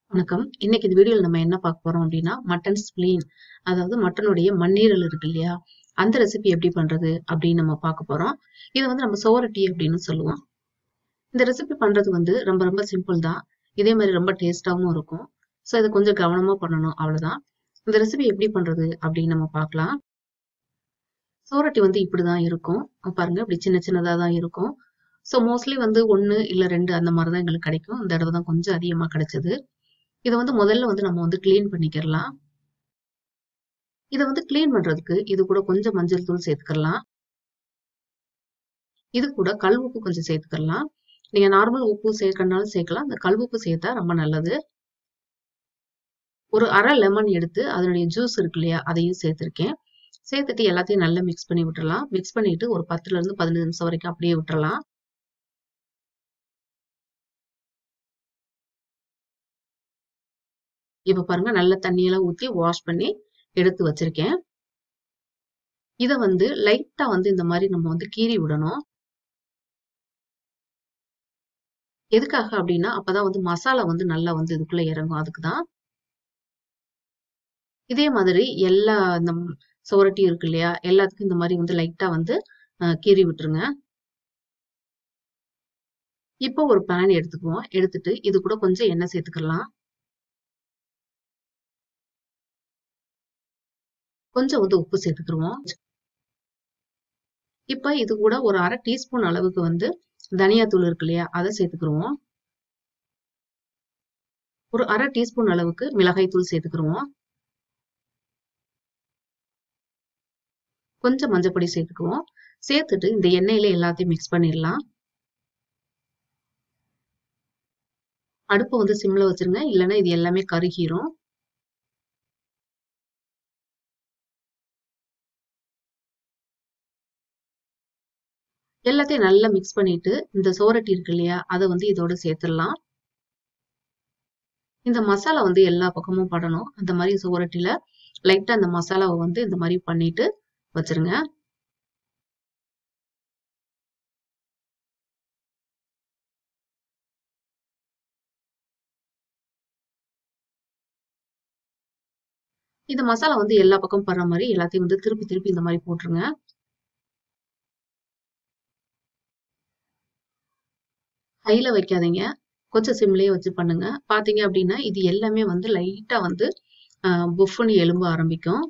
வணக்கம். இன்னைக்கு இந்த வீடியோல நம்ம என்ன பார்க்க போறோம் அப்டின்னா, மட்டன் ஸ்ப்ளீன் அதாவது மட்டனுடைய மண்ணீரல் இருக்கு இல்லையா? அந்த ரெசிபி எப்படி பண்றது அப்டின்னு நம்ம பார்க்க போறோம். இத வந்து நம்ம சோரட்டி அப்டின்னு சொல்லுவோம். இந்த ரெசிபி பண்றது வந்து ரொம்ப ரொம்ப சிம்பிள் தான். இதே மாரி ரொம்ப டேஸ்ட்டாவும் இருக்கும். ஸோ இத கொஞ்சம் கவனமா பண்ணணும் அவ்வளோதான். இந்த ரெசிபி எப்படி பண்றது அப்டின்னு நம்ம பார்க்கலாம். சோரட்டி வந்து இப்படிதான் இருக்கும். பாருங்க இப்படி சின்ன சின்னதா தான் இருக்கும். ஸோ மோஸ்ட்லி வந்து 1 இல்ல 2 அந்த மாரி தான் எங்களுக்கு கிடைக்கும். இந்த தடவ தான் கொஞ்சம் அதிகமா கிடைச்சது. இத வந்து முதல்ல வந்து நம்ம வந்து கிளீன் பண்ணிக்கிறலாம். இத வந்து கிளீன் பண்றதுக்கு இது கூட கொஞ்சம் மஞ்சள் தூள் சேர்த்துக்கலாம். இது கூட கல் உப்பு கொஞ்சம் சேர்த்துக்கலாம். நீங்க நார்மல் உப்பு சேர்க்கணும்னாலும் சேர்க்கலாம். இந்த கல் உப்பு சேர்த்தா ரொம்ப நல்லது. ஒரு 1/2 லெமன் எடுத்து அதனுடைய ஜூஸ் இருக்கு இல்லையா? அதையும் சேர்த்திருக்கேன். சேர்த்துட்டு எல்லாத்தையும் நல்லா மிக்ஸ் பண்ணி விட்டுறலாம். மிக்ஸ் பண்ணிட்டு ஒரு 10லருந்து 15 நிமிஷம் வரைக்கும் அப்படியே விட்டுறலாம். இப்ப பாருங்க நல்ல தண்ணியெல்லாம் ஊத்தி வாஷ் பண்ணி எடுத்து வச்சிருக்கேன். இத வந்து லைட்டா வந்து இந்த மாரி நம்ம வந்து கீறி விடணும். எதுக்காக அப்டின்னா, அப்பதான் வந்து மசாலா வந்து நல்லா வந்து இதுக்குள்ள இறங்கும். அதுக்கு தான். இதே மாதிரி எல்லா இந்த சுவரட்டி இருக்கு இல்லையா? எல்லாத்துக்கும் இந்த மாரி வந்து லைட்டா வந்து அ கீறி விட்டுருங்க. இப்போ ஒரு பேன் எடுத்துக்குவோம். எடுத்துட்டு இது கூட கொஞ்சம் எண்ணெய் சேர்த்துக்கலாம். கொஞ்சம் வந்து உப்பு சேர்த்துக்குருவோம். இப்ப இது கூட ஒரு 1/2 டீஸ்பூன் அளவுக்கு வந்து தனியா தூள் இருக்கு இல்லையா? அத சேர்த்துக்குருவோம். ஒரு 1/2 டீஸ்பூன் அளவுக்கு மிளகாய் தூள் சேர்த்துக்குருவோம். கொஞ்சம் மஞ்சள் பொடி சேர்த்துக்குவோம். சேர்த்துட்டு இந்த எண்ணெயில எல்லாத்தையும் மிக்ஸ் பண்ணிடலாம். அடுப்ப வந்து சிம்ல வச்சுருங்க. இல்லன்னா இது எல்லாமே கருகிரும். எல்லாத்தையும் நல்லா மிக்ஸ் பண்ணிட்டு, இந்த சோரட்டி இருக்கு இல்லையா? அத வந்து இதோட சேர்த்துடலாம். இந்த மசாலா வந்து எல்லா பக்கமும் படணும். அந்த மாரி சுவரட்டில லைட்டா அந்த மசாலாவ வந்து இந்த மாரி பண்ணிட்டு வச்சுருங்க. இந்த மசாலா வந்து எல்லா பக்கமும் படுற மாரி எல்லாத்தையும் வந்து திருப்பி திருப்பி இந்த மாரி போட்டுருங்க. ஹைல வைக்காதீங்க. கொஞ்சம் சிம்லயே வச்சு பண்ணுங்க. பார்த்தீங்க அப்டின்னா, இது எல்லாமே வந்து லைட்டா வந்து அ புஃப்ன்னு எலும்ப ஆரம்பிக்கும்.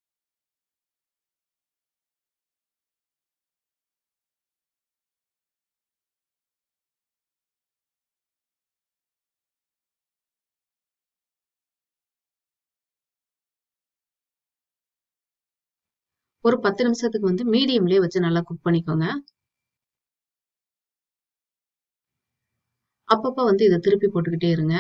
ஒரு 10 நிமிஷத்துக்கு வந்து மீடியம்லயே வச்சு நல்லா குக் பண்ணிக்கோங்க. அப்பப்ப வந்து இத திருப்பி போட்டுக்கிட்டே இருங்க.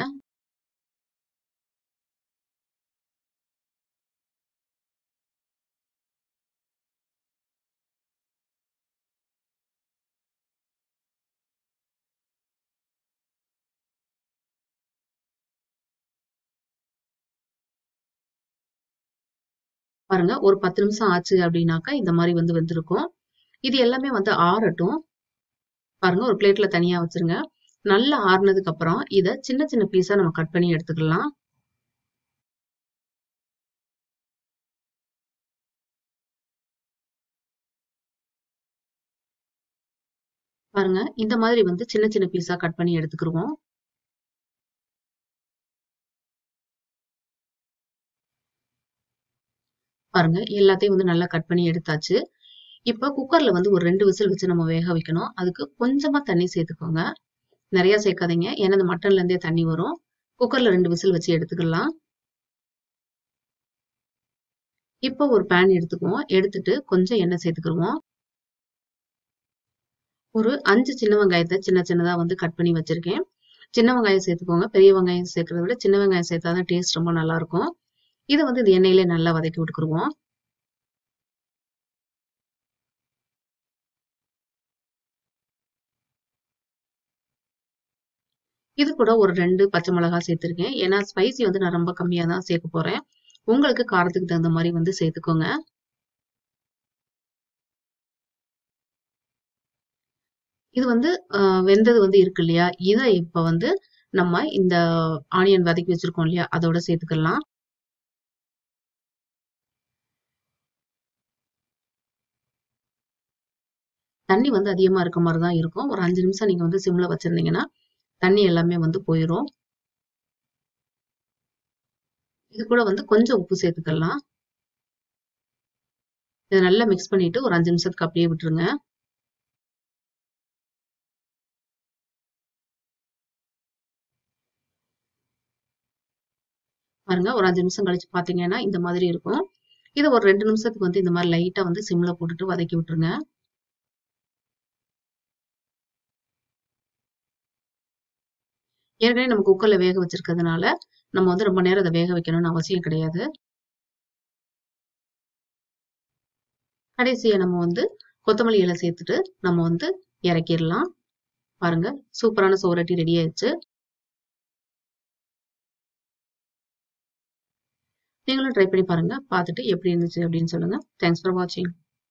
பாருங்க ஒரு 10 நிமிஷம் ஆச்சு அப்டின்னாக்கா, இந்த மாரி வந்து வெந்திருக்கும். இது எல்லாமே வந்து ஆறட்டும். பாருங்க ஒரு பிளேட்ல தனியா வச்சுருங்க. நல்லா ஆறுனதுக்கு அப்புறம் இத சின்ன சின்ன பீஸா நம்ம கட் பண்ணி எடுத்துக்கலாம். பாருங்க இந்த மாதிரி வந்து சின்ன சின்ன பீஸா கட் பண்ணி எடுத்துக்குருவோம். பாருங்க எல்லாத்தையும் வந்து நல்லா கட் பண்ணி எடுத்தாச்சு. இப்ப குக்கர்ல வந்து ஒரு 2 விசில் வச்சு நம்ம வேக வைக்கணும். அதுக்கு கொஞ்சமா தண்ணி சேர்த்துக்கோங்க. நெறைய சேர்க்காதீங்க. ஏன்னா இந்த மட்டன்ல இருந்தே தண்ணி வரும். குக்கர்ல 2 விசில் வச்சு எடுத்துக்கலாம். இப்போ ஒரு பேன் எடுத்துக்குவோம். எடுத்துட்டு கொஞ்சம் எண்ணெய் சேர்த்துக்குருவோம். ஒரு 5 சின்ன வெங்காயத்த சின்ன சின்னதா வந்து கட் பண்ணி வச்சிருக்கேன். சின்ன வெங்காயம் சேர்த்துக்கோங்க. பெரிய வெங்காயம் சேர்க்கிறத விட சின்ன வெங்காயம் சேர்த்தா தான் டேஸ்ட் ரொம்ப நல்லாருக்கும். இத வந்து இந்த எண்ணெயிலே நல்லா வதக்கி விட்டுக்குருவோம். இது கூட ஒரு 2 பச்சை மிளகாய் சேர்த்துருக்கேன். ஏன்னா ஸ்பைசி வந்து நான் ரொம்ப கம்மியா தான் சேர்க்க போறேன். உங்களுக்கு காரத்துக்கு தகுந்த மாரி வந்து சேர்த்துக்கோங்க. இது வந்து அ வெந்தது வந்து இருக்கு இல்லையா? இத இப்ப வந்து நம்ம இந்த ஆனியன் வதக்கி வச்சிருக்கோம் இல்லையா அதோட சேர்த்துக்கலாம் தண்ணி வந்து அதிகமா இருக்க மாதிரி தான் இருக்கும் ஒரு அஞ்சு நிமிஷம் நீங்க வந்து சிம்ல வச்சிருந்தீங்கன்னா தண்ணி எல்லாமே வந்து போயிடும் இது கூட வந்து கொஞ்சம் உப்பு சேர்த்துக்கலாம் இதை நல்லா மிக்ஸ் பண்ணிட்டு ஒரு அஞ்சு நிமிஷத்துக்கு அப்படியே விட்டுருங்க பாருங்க ஒரு அஞ்சு நிமிஷம் கழிச்சு பாத்தீங்கன்னா இந்த மாதிரி இருக்கும் இதை ஒரு ரெண்டு நிமிஷத்துக்கு வந்து இந்த மாதிரி லைட்டா வந்து சிம்ல போட்டுட்டு வதக்கி விட்டுருங்க ஏற்கனவே நம்ம குக்கர்ல வேக வச்சிருக்கிறதுனால நம்ம வந்து ரொம்ப நேரம் அதை வேக வைக்கணும்னு அவசியம் கிடையாது கடைசியா நம்ம வந்து கொத்தமல்லி இலை சேர்த்துட்டு நம்ம வந்து இறக்கிடலாம் பாருங்க சூப்பரான சோரட்டி ரெடி ஆயிடுச்சு நீங்களும் ட்ரை பண்ணி பாருங்க பார்த்துட்டு எப்படி இருந்துச்சு அப்படின்னு சொல்லுங்க தேங்க்ஸ் ஃபார் வாட்சிங்